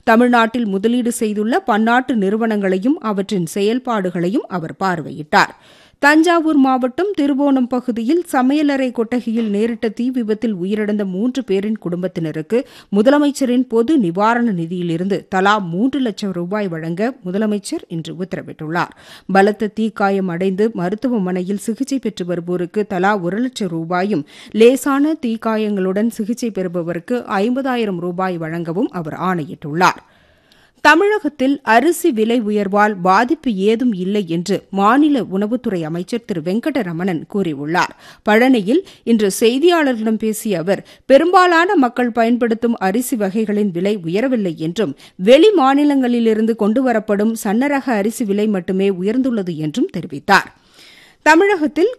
தமிழ்நாட்டில் முதலீடு செய்துள்ள பன்னாட்டு நிறுவனங்களையும் அவற்றின் செயல்பாடுகளையும் அவர் பார்வையிட்டார் தஞ்சாவூர் மாவட்டம் திருவோணம் பகுதியில் சமையலறை கொட்டகையில் நேரிட்ட தீ விபத்தில் உயிரிழந்த மூன்று பேரின் குடும்பத்தினருக்கு முதலமைச்சரின் பொது நிவாரண நிதியிலிருந்து தலா மூன்று லட்சம் ரூபாய் வழங்க முதலமைச்சர் இன்று உத்தரவிட்டுள்ளார் பலத்த தீக்காயம் அடைந்து மருத்துவமனையில் சிகிச்சை பெற்று வருவோருக்கு தலா ஒரு லட்சம் ரூபாயும் லேசான தீக்காயங்களுடன் சிகிச்சை பெறுபவருக்கு ஐம்பதாயிரம் ரூபாய் வழங்கவும் அவர் ஆணையிட்டுள்ளார் தமிழகத்தில் அரிசி விலை உயர்வால் பாதிப்பு ஏதும் இல்லை என்று மாநில உணவுத்துறை அமைச்சர் திரு வெங்கடரமணன் கூறியுள்ளார் பழனியில் இன்று செய்தியாளர்களிடம் பேசிய அவர் பெரும்பாலான மக்கள் பயன்படுத்தும் அரிசி வகைகளின் விலை உயரவில்லை என்றும் வெளி மாநிலங்களிலிருந்து கொண்டுவரப்படும் சன்னரக அரிசி விலை மட்டுமே உயர்ந்துள்ளது என்றும் தெரிவித்தார் தமிழகத்தில்